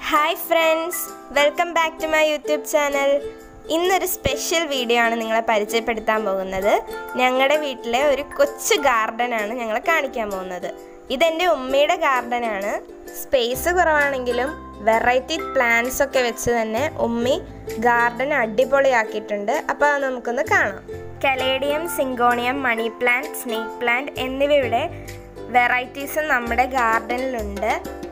hi friends welcome back to my YouTube channel ഇന്നൊരു special video ആണ് നിങ്ങളെ പരിചയപ്പെടുത്താൻ പോകുന്നത് ഞങ്ങളുടെ വീട്ടിലെ ഒരു കൊച്ചു ഗാർഡനാണ് ഞങ്ങളെ കാണിക്കാൻ പോകുന്നത് ഇതെൻ്റെ ഉമ്മയുടെ ഗാർഡനാണ് സ്പേസ് കുറവാണെങ്കിലും വെറൈറ്റി പ്ലാന്റ്സ് ഒക്കെ വെച്ച് തന്നെ ഉമ്മി ഗാർഡൻ അടിപൊളിയാക്കിയിട്ടുണ്ട് അപ്പോൾ അത് നമുക്കൊന്ന് കാണാം caladium syngonium money plant snake plant എന്നിവയുടെ വെറൈറ്റീസ് നമ്മുടെ ഗാർഡനിലുണ്ട്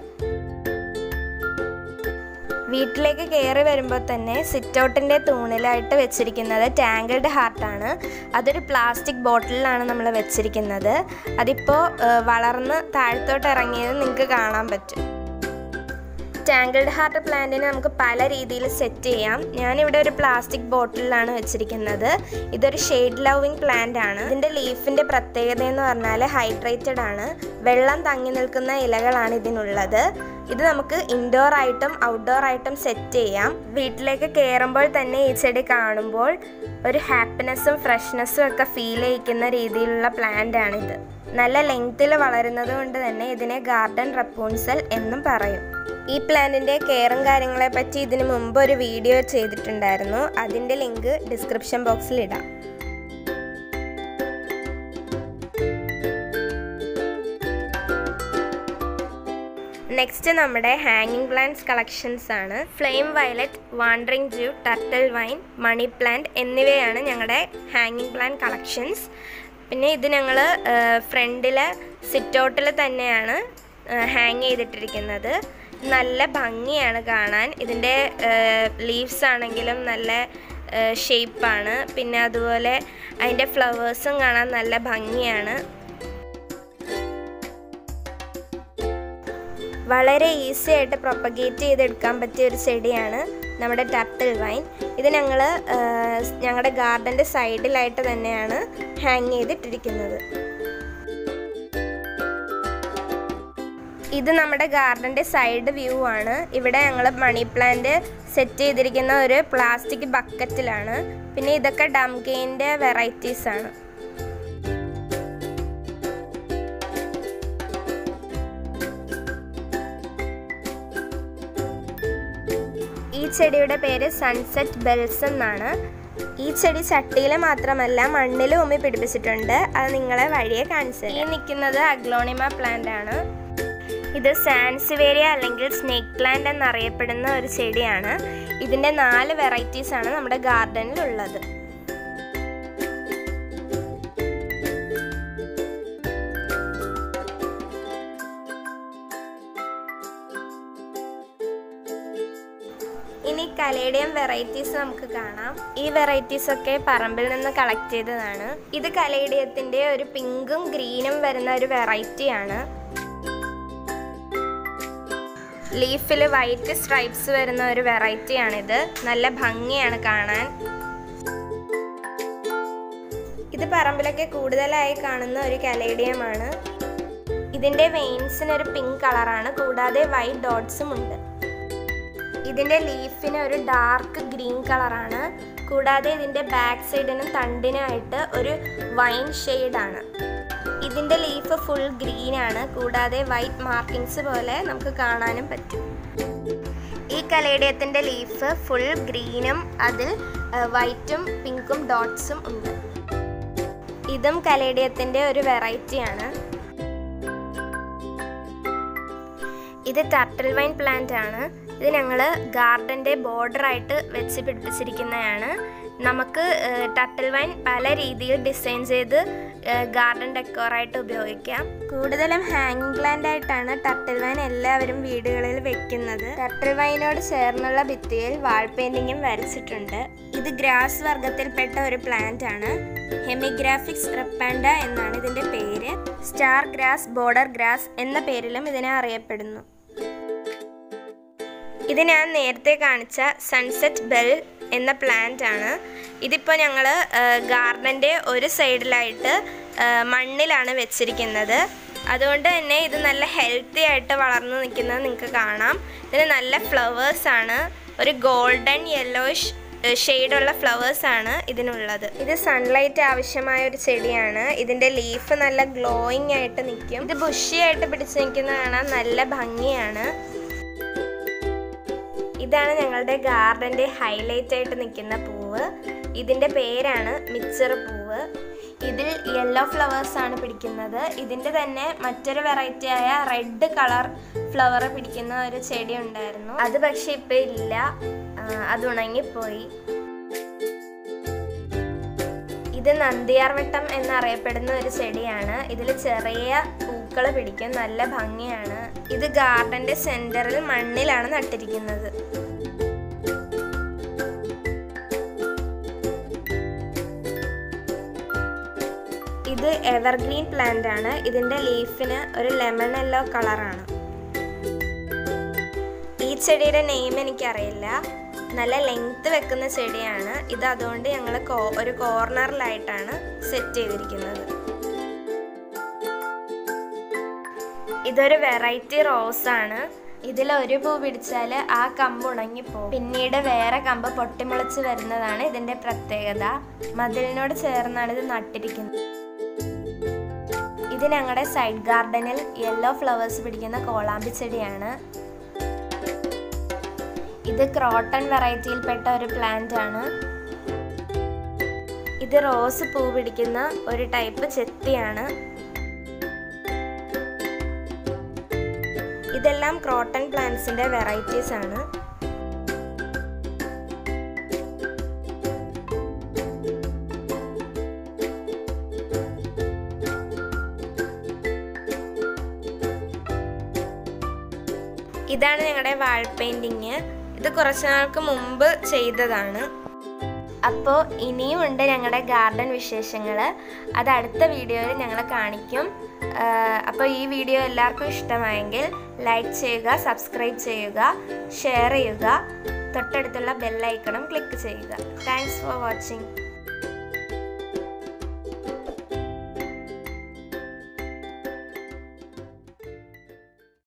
വീട്ടിലേക്ക് കയറി വരുമ്പോൾ തന്നെ സിറ്റൗട്ടിൻ്റെ തൂണിലായിട്ട് വെച്ചിരിക്കുന്നത് ടാങ്കിൾഡ് ഹാർട്ടാണ് അതൊരു പ്ലാസ്റ്റിക് ബോട്ടിലാണ് നമ്മൾ വെച്ചിരിക്കുന്നത് അതിപ്പോൾ വളർന്ന് താഴത്തോട്ട് ഇറങ്ങിയത് നിങ്ങൾക്ക് കാണാൻ പറ്റും ടാങ്കിൾഡ് ഹാർട്ട് പ്ലാന്റിനെ നമുക്ക് പല രീതിയിൽ സെറ്റ് ചെയ്യാം ഞാനിവിടെ ഒരു പ്ലാസ്റ്റിക് ബോട്ടിലാണ് വെച്ചിരിക്കുന്നത് ഇതൊരു ഷെയ്ഡ് ലവിങ് പ്ലാന്റ് ആണ് ഇതിൻ്റെ ലീഫിൻ്റെ പ്രത്യേകത എന്ന് പറഞ്ഞാൽ ഹൈഡ്രേറ്റഡ് ആണ് വെള്ളം തങ്ങി നിൽക്കുന്ന ഇലകളാണ് ഇതിനുള്ളത് ഇത് നമുക്ക് ഇൻഡോർ ആയിട്ടും ഔട്ട്ഡോർ ആയിട്ടും സെറ്റ് ചെയ്യാം വീട്ടിലേക്ക് കയറുമ്പോൾ തന്നെ ഈ ചെടി കാണുമ്പോൾ ഒരു ഹാപ്പിനെസ്സും ഫ്രഷ്നെസ്സും ഒക്കെ ഫീൽ ചെയ്യിക്കുന്ന രീതിയിലുള്ള പ്ലാന്റ് ആണിത് നല്ല ലെങ്ത്തിൽ വളരുന്നത് കൊണ്ട് തന്നെ ഇതിനെ ഗാർഡൻ റപ്പൂൺസൽ എന്നും പറയും ഈ പ്ലാന്റിൻ്റെ കെയറും കാര്യങ്ങളെ പറ്റി ഇതിനു മുമ്പ് ഒരു വീഡിയോ ചെയ്തിട്ടുണ്ടായിരുന്നു അതിൻ്റെ ലിങ്ക് ഡിസ്ക്രിപ്ഷൻ ബോക്സിൽ ഇടാം നെക്സ്റ്റ് നമ്മുടെ ഹാങ്ങിങ് പ്ലാന്റ്സ് കളക്ഷൻസ് ആണ് flame violet wandering Jew turtle vine money plant എന്നിവയാണ് ഞങ്ങളുടെ ഹാങ്ങിങ് പ്ലാന്റ് കളക്ഷൻസ് പിന്നെ ഇത് ഞങ്ങൾ ഫ്രണ്ടിലെ സിറ്റൗട്ടിൽ തന്നെയാണ് ഹാങ് ചെയ്തിട്ടിരിക്കുന്നത് നല്ല ഭംഗിയാണ് കാണാൻ ഇതിൻ്റെ ലീവ്സ് ആണെങ്കിലും നല്ല ഷേപ്പാണ് പിന്നെ അതുപോലെ അതിൻ്റെ ഫ്ലവേഴ്സും കാണാൻ നല്ല ഭംഗിയാണ് വളരെ ഈസി ആയിട്ട് പ്രൊപ്പഗേറ്റ് ചെയ്തെടുക്കാൻ പറ്റിയ ഒരു ചെടിയാണ് നമ്മുടെ ടർട്ടിൽ വൈൻ ഇത് ഞങ്ങൾ ഞങ്ങളുടെ ഗാർഡൻ്റെ സൈഡിലായിട്ട് തന്നെയാണ് ഹാങ് ചെയ്തിട്ടിരിക്കുന്നത് ഇത് നമ്മുടെ ഗാർഡൻ്റെ സൈഡ് വ്യൂ ആണ് ഇവിടെ ഞങ്ങൾ മണി പ്ലാന്റ് സെറ്റ് ചെയ്തിരിക്കുന്ന ഒരു പ്ലാസ്റ്റിക് ബക്കറ്റിലാണ് പിന്നെ ഇതൊക്കെ ഡംകെയിൻ്റെ വെറൈറ്റീസ് ആണ് ഈ ചെടിയുടെ പേര് സൺസെറ്റ് ബെൽസ് എന്നാണ് ഈ ചെടി ചട്ടിയിൽ മാത്രമല്ല മണ്ണിലും ഉമ്മി പിടിപ്പിച്ചിട്ടുണ്ട് അത് നിങ്ങളെ വഴിയെ കാണിച്ചു ഈ നിൽക്കുന്നത് അഗ്ലോണിമ പ്ലാന്റ് ആണ് ഇത് സാൻസിവേരിയ അല്ലെങ്കിൽ സ്നേക്ക് പ്ലാന്റ് എന്നറിയപ്പെടുന്ന ഒരു ചെടിയാണ് ഇതിൻ്റെ നാല് വെറൈറ്റീസ് ആണ് നമ്മുടെ ഗാർഡനിൽ ഉള്ളത് ഇനി കലേഡിയം വെറൈറ്റീസ് നമുക്ക് കാണാം ഈ വെറൈറ്റീസ് ഒക്കെ പറമ്പിൽ നിന്ന് കളക്ട് ചെയ്തതാണ് ഇത് കലേഡിയത്തിന്റെ ഒരു പിങ്കും ഗ്രീനും വരുന്ന ഒരു വെറൈറ്റിയാണ് ലീഫിൽ വൈറ്റ് സ്ട്രൈപ്സ് വരുന്ന ഒരു വെറൈറ്റിയാണിത് നല്ല ഭംഗിയാണ് കാണാൻ ഇത് പറമ്പിലൊക്കെ കൂടുതലായി കാണുന്ന ഒരു കലേഡിയമാണ് ഇതിൻ്റെ വെയിൻസിന് ഒരു പിങ്ക് കളറാണ് കൂടാതെ വൈറ്റ് ഡോട്ട്സും ഉണ്ട് ഇതിൻ്റെ ലീഫിന് ഒരു ഡാർക്ക് ഗ്രീൻ കളറാണ് കൂടാതെ ഇതിൻ്റെ ബാക്ക് സൈഡിനും തണ്ടിനുമായിട്ട് ഒരു വൈൻ ഷെയ്ഡാണ് ഇതിൻ്റെ ലീഫ് ഫുൾ ഗ്രീൻ ആണ് കൂടാതെ വൈറ്റ് മാർക്കിങ്സ് പോലെ നമുക്ക് കാണാനും പറ്റും ഈ കലേഡിയത്തിൻ്റെ ലീഫ് ഫുൾ ഗ്രീനും അതിൽ വൈറ്റും പിങ്കും ഡോട്ട്സും ഉണ്ട് ഇതും കലേഡിയത്തിൻ്റെ ഒരു വെറൈറ്റിയാണ് ഇത് ടർട്ടിൽ വൈൻ പ്ലാന്റ് ആണ് ഇത് ഞങ്ങൾ ഗാർഡൻ്റെ ബോർഡറായിട്ട് വെച്ച് പിടിപ്പിച്ചിരിക്കുന്നതാണ് നമുക്ക് ടർട്ടിൽ വൈൻ പല രീതിയിൽ ഡിസൈൻ ചെയ്ത് ഗാർഡൻ ഡെക്കോറായിട്ട് ഉപയോഗിക്കാം കൂടുതലും ഹാങ്ങിങ് പ്ലാന്റ് ആയിട്ടാണ് ടർട്ടിൽ വൈൻ എല്ലാവരും വീടുകളിൽ വെക്കുന്നത് ടർട്ടിൽ വൈനോട് ചേർന്നുള്ള ഭിത്തിയിൽ വാൾ പെയിന്റിങ്ങും വരച്ചിട്ടുണ്ട് ഇത് ഗ്രാസ് വർഗത്തിൽപ്പെട്ട ഒരു പ്ലാന്റ് ആണ് ഹെമിഗ്രാഫിക്സ് റെപ്പാൻഡ എന്നാണ് ഇതിൻ്റെ പേര് സ്റ്റാർ ഗ്രാസ് ബോർഡർ ഗ്രാസ് എന്ന പേരിലും ഇതിനെ അറിയപ്പെടുന്നു ഇത് ഞാൻ നേരത്തെ കാണിച്ച സൺസെറ്റ് ബെൽ എന്ന പ്ലാന്റ് ആണ് ഇതിപ്പോൾ ഞങ്ങൾ ഗാർഡൻ്റെ ഒരു സൈഡിലായിട്ട് മണ്ണിലാണ് വെച്ചിരിക്കുന്നത് അതുകൊണ്ട് തന്നെ ഇത് നല്ല ഹെൽത്തി ആയിട്ട് വളർന്നു നിൽക്കുന്നത് നിങ്ങൾക്ക് കാണാം ഇതിന് നല്ല ഫ്ലവേഴ്സ് ആണ് ഒരു ഗോൾഡൻ യെല്ലോയിഷ് ഷെയ്ഡുള്ള ഫ്ലവേഴ്സ് ആണ് ഇതിനുള്ളത് ഇത് സൺലൈറ്റ് ആവശ്യമായ ഒരു ചെടിയാണ് ഇതിൻ്റെ ലീഫ് നല്ല ഗ്ലോയിങ് ആയിട്ട് നിൽക്കും ഇത് ബുഷിയായിട്ട് പിടിച്ച് നിൽക്കുന്ന കാണാൻ നല്ല ഭംഗിയാണ് ഇതാണ് ഞങ്ങളുടെ ഗാർഡൻ്റെ ഹൈലൈറ്റ് ആയിട്ട് നിൽക്കുന്ന പൂവ് ഇതിൻ്റെ പേരാണ് മിച്ചർ പൂവ് ഇതിൽ യെല്ലോ ഫ്ലവേഴ്സ് ആണ് പിടിക്കുന്നത് ഇതിൻ്റെ തന്നെ മറ്റൊരു വെറൈറ്റി ആയ റെഡ് കളർ ഫ്ലവർ പിടിക്കുന്ന ഒരു ചെടി ഉണ്ടായിരുന്നു അത് പക്ഷെ ഇപ്പം ഇല്ല ആ, അത് ഉണങ്ങിപ്പോയി ഇത് നന്ദിയാർവട്ടം എന്നറിയപ്പെടുന്ന ഒരു ചെടിയാണ് ഇതിൽ ചെറിയ പൂക്കൾ പിടിക്കും നല്ല ഭംഗിയാണ് ഇത് ഗാർഡന്റെ സെന്ററിൽ മണ്ണിലാണ് നട്ടിരിക്കുന്നത് ഇത് എവർഗ്രീൻ പ്ലാന്റ് ആണ് ഇതിന്റെ ലീഫിന് ഒരു ലെമൺ യെല്ലോ കളറാണ് ഈ ചെടിയുടെ നെയിം എനിക്കറിയില്ല നല്ല ലെങ്ത് വെക്കുന്ന ചെടിയാണ് ഇത് അതുകൊണ്ട് ഞങ്ങൾ ഒരു കോർണറിലായിട്ടാണ് സെറ്റ് ചെയ്തിരിക്കുന്നത് ഇതൊരു വെറൈറ്റി റോസ് ആണ് ഇതിൽ ഒരു പൂ പിടിച്ചാൽ ആ കമ്പ് ഉണങ്ങിപ്പോകും പിന്നീട് വേറെ കമ്പ് പൊട്ടിമുളച്ച് വരുന്നതാണ് ഇതിന്റെ പ്രത്യേകത മതിലിനോട് ചേർന്നാണ് ഇത് നട്ടിരിക്കുന്നത് ഇത് ഞങ്ങളുടെ സൈഡ് ഗാർഡനിൽ യെല്ലോ ഫ്ലവേഴ്സ് പിടിക്കുന്ന കോളാമ്പി ചെടിയാണ് ഇത് ക്രോട്ടൺ വെറൈറ്റിയിൽപ്പെട്ട ഒരു പ്ലാന്റ് ആണ് ഇത് റോസ് പൂ പിടിക്കുന്ന ഒരു ടൈപ്പ് ചെത്തിയാണ് ഇതെല്ലാം ക്രോട്ടൺ പ്ലാന്റ്സിന്റെ വെറൈറ്റീസ് ആണ് ഇതാണ് ഞങ്ങളുടെ വാൾ പെയിന്റിങ് ഇത് കുറച്ച് നാൾക്ക് മുമ്പ് ചെയ്തതാണ് അപ്പോൾ ഇനിയും ഉണ്ട് ഞങ്ങളുടെ ഗാർഡൻ വിശേഷങ്ങൾ അത് അടുത്ത വീഡിയോയിൽ ഞങ്ങൾ കാണിക്കും അപ്പോൾ ഈ വീഡിയോ എല്ലാവർക്കും ഇഷ്ടമായെങ്കിൽ ലൈക്ക് ചെയ്യുക സബ്സ്ക്രൈബ് ചെയ്യുക ഷെയർ ചെയ്യുക തൊട്ടടുത്തുള്ള ബെല്ലൈക്കണം ക്ലിക്ക് ചെയ്യുക താങ്ക്സ് ഫോർ വാച്ചിങ്